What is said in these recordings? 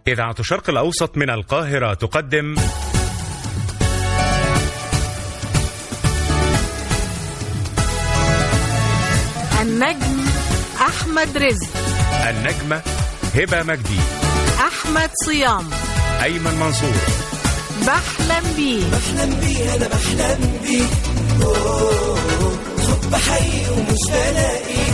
إذاعة الشرق الأوسط من القاهرة تقدم النجم أحمد رزق النجمة هبة مجدي أحمد صيام أيمن منصور بحلم بيه بحلم بيه انا بحلم بيه أوه، حب حي ومش بلاقيه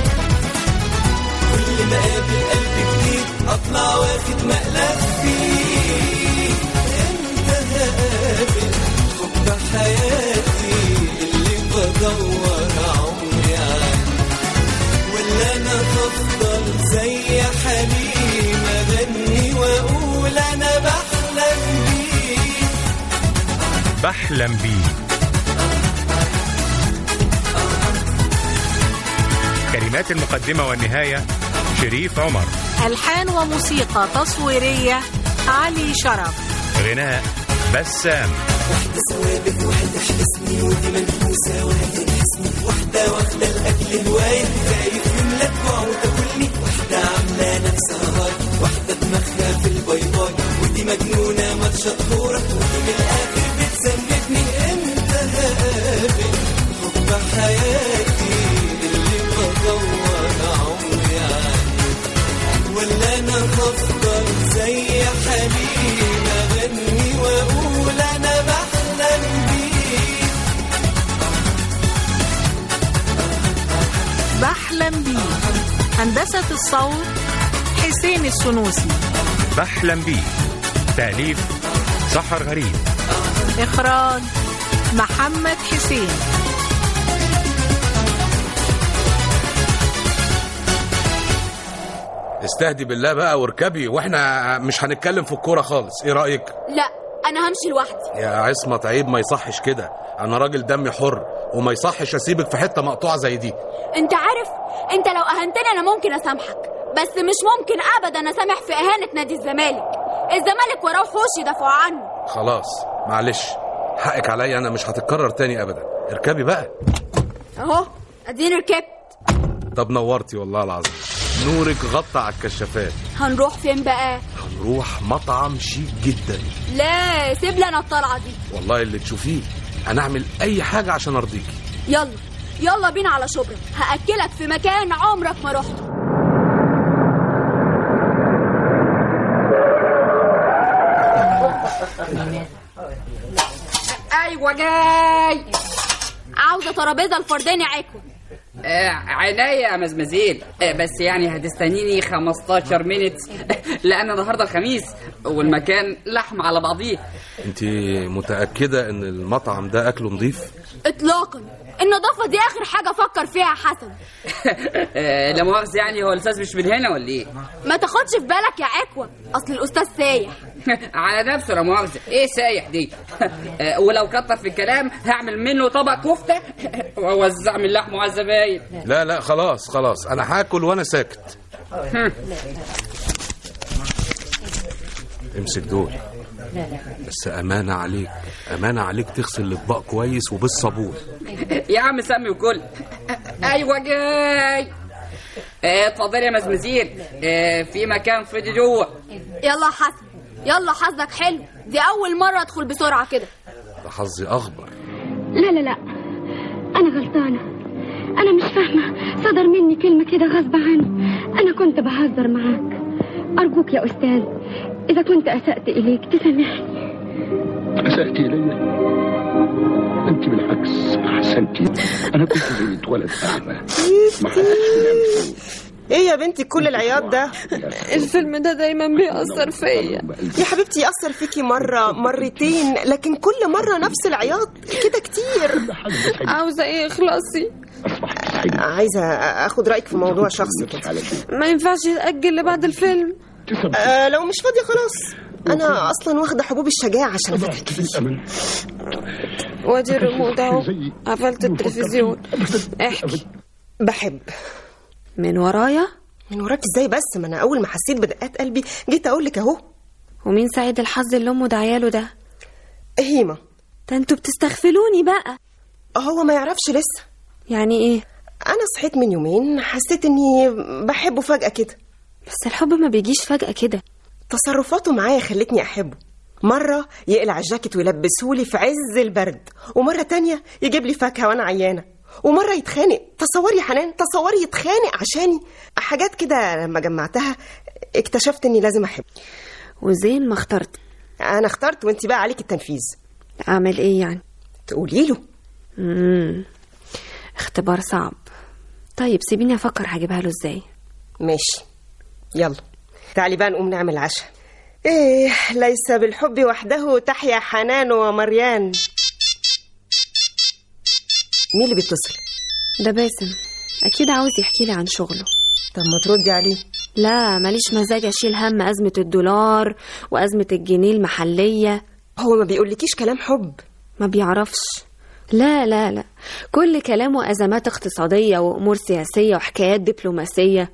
كل ما اقابل قلب جديد اطلع واخد مقلب فيه انت هقابل حب حياتي اللي بدور عمري عنه ولا انا هفضل زي حليم اغني واقول انا بحلم بيه بحلم بيه كلمات المقدمة والنهاية شريف عمر ألحان وموسيقى تصويرية علي شرف غناء بسام واحدة ثوابت واحدة حبسني ودي منفوسة وهي تحسني واحدة واخدة الأكل هواية خايف من لا تجوع وتاكلني واحدة عاملة نفسها هاي واحدة دماغها في الباي باي ودي مجنونة ماتشة كورة ودي من الآخر بتسندني امتى هقابل حب حياتي اللي بدور عمري عنه ولا انا هفضل زي حليم اغني واقول انا بحلم بيه بحلم بيه هندسة الصوت حسين السنوسي بحلم بيه تأليف سحر غريب إخراج محمد حسين استهدي بالله بقى واركبي واحنا مش هنتكلم في الكوره خالص ايه رايك لا انا همشي لوحدي يا عصمت عيب ما يصحش كده انا راجل دمي حر وما يصحش اسيبك في حته مقطوعه زي دي انت عارف انت لو اهنتني انا ممكن اسامحك بس مش ممكن ابدا اسامح في اهانه نادي الزمالك الزمالك وراه وحوش يدافعوا عنه خلاص معلش حقك عليا انا مش هتتكرر تاني ابدا اركبي بقى اهو اديني ركبت طب نورتي والله العظيم نورك غطى على الكشافات هنروح فين بقى هنروح مطعم شيك جدا لا سيب لي انا الطلعه دي والله اللي تشوفيه هنعمل اي حاجه عشان ارضيكي يلا يلا بينا على شبرا هاكلك في مكان عمرك ما رحته ايوه جاي عاوزه ترابيزه الفردين يا عكو آه، عينيا يا مزمزيل آه، بس يعني هتستنيني 15 مينت لان النهارده الخميس والمكان لحم على بعضيه انت متاكده ان المطعم ده اكله نظيف اطلاقا النظافه دي اخر حاجه افكر فيها يا حسن آه، لا مؤاخذه يعني هو الاستاذ مش من هنا ولا ايه ما تاخدش في بالك يا عكوة اصل الاستاذ سايح على نفسه لا مؤاخذه ايه سايح دي آه، ولو كتر في الكلام هعمل منه طبق كفته واوزع من لحمه على الزباين لا لا خلاص خلاص انا هاكل وانا ساكت امسك دول بس امانه عليك امانه عليك تغسل الاطباق كويس وبالصابون يا عم سمي وكل ايوه جاي آه، اتفضلي يا مزمزيل آه، في مكان فاضي جوه يلا يا حسن يلا حظك حلو دي اول مره ادخل بسرعه كده ده حظي اخبر لا لا لا أنا غلطانة أنا مش فاهمة صدر مني كلمة كده غصب عني أنا كنت بهزر معاك أرجوك يا أستاذ إذا كنت أسأت إليك تسامحني أسأتي إلي أنت بالعكس أحسنتي أنا كنت زي ولد أعمى ما حدش بيعمل ايه يا بنتي كل العياط ده الفيلم ده دايما بيأثر فيا يا حبيبتي يأثر فيكي مرة مرتين لكن كل مرة نفس العياط كده كتير عاوزة ايه اخلصي عايزة اخد رأيك في موضوع شخصي كده ما ينفعش يتأجل لبعد الفيلم آه لو مش فاضية خلاص انا اصلا واخدة حبوب الشجاعة عشان افتح فيه وادي الريموت اهو قفلت التلفزيون احكي بحب من ورايا من وراك ازاي بس ما انا اول ما حسيت بدقات قلبي جيت اقول لك اهو ومين سعيد الحظ اللي امه دعياله ده هيما ده انتوا بتستغفلوني بقى هو ما يعرفش لسه يعني ايه انا صحيت من يومين حسيت اني بحبه فجأة كده بس الحب ما بيجيش فجأة كده تصرفاته معايا خلتني احبه مرة يقلع الجاكيت ويلبسهولي في عز البرد ومرة تانية يجيب لي فاكهة وانا عيانة ومرة يتخانق تصوري يا حنان تصوري يتخانق عشاني حاجات كده لما جمعتها اكتشفت اني لازم احبه وزين ما اخترت انا اخترت وانت بقى عليك التنفيذ اعمل ايه يعني تقولي له مم. اختبار صعب طيب سيبيني افكر هجيبها له ازاي ماشي يلا تعالي بقى نقوم نعمل عشاء ايه ليس بالحب وحده تحيا حنان ومريان مين اللي بيتصل ده باسم اكيد عاوز يحكي لي عن شغله طب ما تردي عليه لا ماليش مزاج اشيل هم ازمه الدولار وازمه الجنيه المحليه هو ما بيقولكيش كلام حب ما بيعرفش لا لا لا كل كلامه ازمات اقتصاديه وامور سياسيه وحكايات دبلوماسيه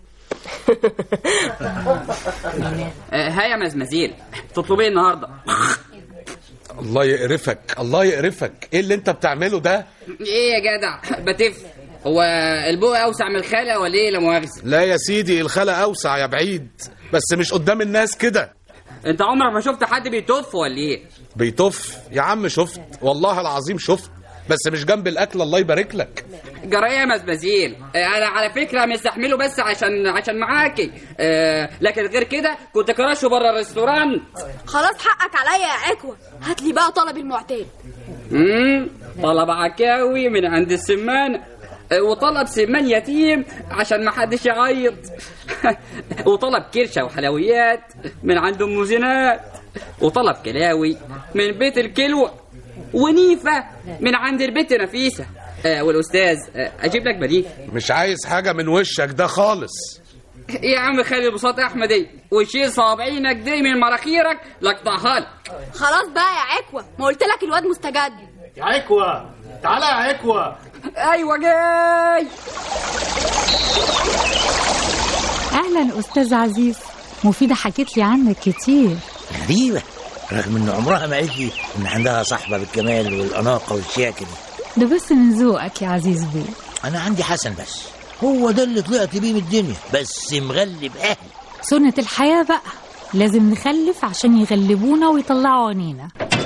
آه، ها يا مزمزيل تطلبي إيه النهارده الله يقرفك الله يقرفك ايه اللي انت بتعمله ده ايه يا جدع بتف هو البوق اوسع من الخالة ولا ايه لا مؤاخذة لا يا سيدي الخلا اوسع يا بعيد بس مش قدام الناس كده انت عمرك ما شفت حد بيتف ولا ايه بيطف يا عم شفت والله العظيم شفت بس مش جنب الاكل الله يبارك لك جرايه يا مزبزيل آه، انا على فكره مستحمله بس عشان عشان معاكي آه لكن غير كده كنت كراشه بره الريستوران خلاص حقك عليا يا عكوة هات لي بقى طلبي المعتاد امم طلب عكاوي من عند السمان آه، وطلب سمان يتيم عشان ما حدش يعيط وطلب كرشه وحلويات من عند ام زينات وطلب كلاوي من بيت الكلوة ونيفه من عند البيت نفيسه آه والاستاذ آه اجيب لك بديل مش عايز حاجه من وشك ده خالص يا عم خلي بساط احمدي وشيل صابعينك دي من مراخيرك لقطعها لك خلاص بقى يا عكوة ما قلت لك الواد مستجد يا عكوة تعالى يا عكوة ايوه جاي اهلا استاذ عزيز مفيده حكيت لي عنك كتير غريبة رغم ان عمرها ما قالت لي ان عندها صاحبة بالكمال والأناقة والشياكة دي ده بس من ذوقك يا عزيز بيه انا عندي حسن بس هو ده اللي طلعت بيه من الدنيا بس مغلب اهلي سنة الحياة بقى لازم نخلف عشان يغلبونا ويطلعوا عينينا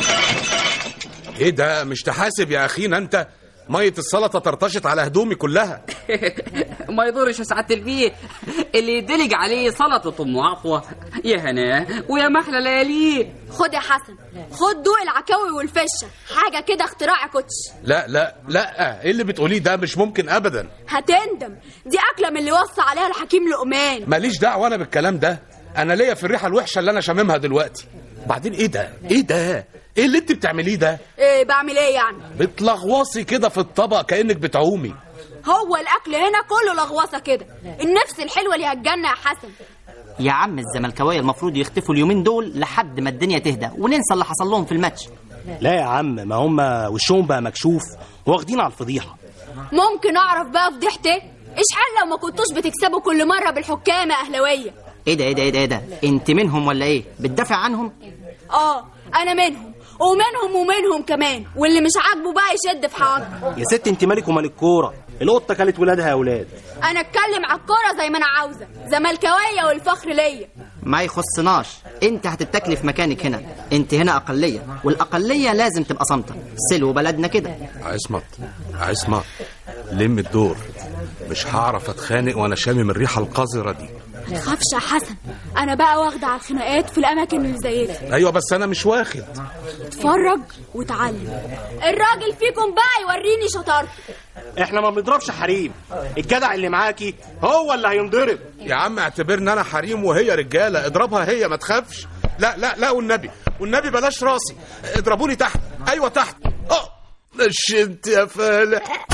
ايه ده مش تحاسب يا اخينا انت ميه السلطه طرطشت على هدومي كلها ما يضرش يا سعاده البيه اللي يدلج عليه سلطه ام عفوه يا هناه ويا محلى لياليه خد يا حسن خد دوق العكاوي والفشه حاجه كده اختراع يا كوتش لا لا لا ايه اللي بتقوليه ده مش ممكن ابدا هتندم دي اكله من اللي وصى عليها الحكيم لقمان ماليش دعوه انا بالكلام ده انا ليا في الريحه الوحشه اللي انا شاممها دلوقتي بعدين ايه ده ايه ده ايه اللي انت بتعمليه ده ايه بعمل ايه يعني بتلغوصي كده في الطبق كانك بتعومي هو الاكل هنا كله لغوصه كده النفس الحلوه اللي هتجنن يا حسن يا عم الزملكاويه المفروض يختفوا اليومين دول لحد ما الدنيا تهدى وننسى اللي حصل لهم في الماتش لا يا عم ما هم وشهم بقى مكشوف واخدين على الفضيحة ممكن اعرف بقى فضيحتي ايش حل لو ما كنتوش بتكسبوا كل مره بالحكام يا اهلاويه ايه ده ايه ده ايه ده, إيه ده؟ انت منهم ولا ايه بتدافع عنهم اه انا منهم ومنهم ومنهم كمان واللي مش عاجبه بقى يشد في حاجه يا ست انت مالك ومال الكورة القطة كلت ولادها يا اولاد انا اتكلم على الكوره زي ما انا عاوزه زملكاويه والفخر ليا ما يخصناش انت هتتاكلي في مكانك هنا انت هنا اقليه والاقليه لازم تبقى صامته سلو بلدنا كده عصمت عصمت لم الدور مش هعرف اتخانق وانا شامم الريحه القذره دي ما تخافش يا حسن انا بقى واخده على الخناقات في الاماكن اللي زي دي ايوه بس انا مش واخد اتفرج وتعلم الراجل فيكم بقى يوريني شطارته احنا ما بنضربش حريم الجدع اللي معاكي هو اللي هينضرب يا عم اعتبرني انا حريم وهي رجاله اضربها هي ما تخافش لا لا لا والنبي والنبي بلاش راسي اضربوني تحت ايوه تحت اه نشنت يا فالح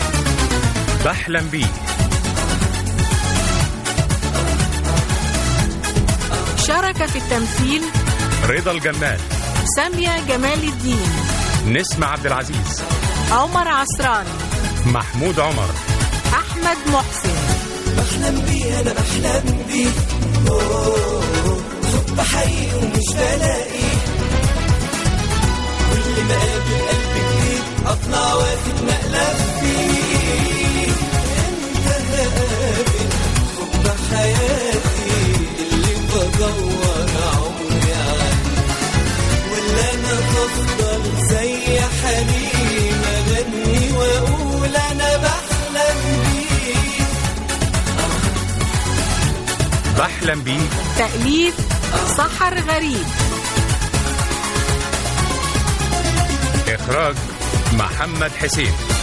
بحلم بيه شارك في التمثيل رضا الجمال سامية جمال الدين نسمة عبد العزيز عمر عصران محمود عمر أحمد محسن بحلم بيه انا بحلم بيه أوه، حب حقيقي ومش بلاقي كل ما اقابل قلب جديد اطلع واخد مقلب فيه انت هقابل حب حياتي اللي بدور عمري بحلم بيه تأليف سحر غريب إخراج محمد حسين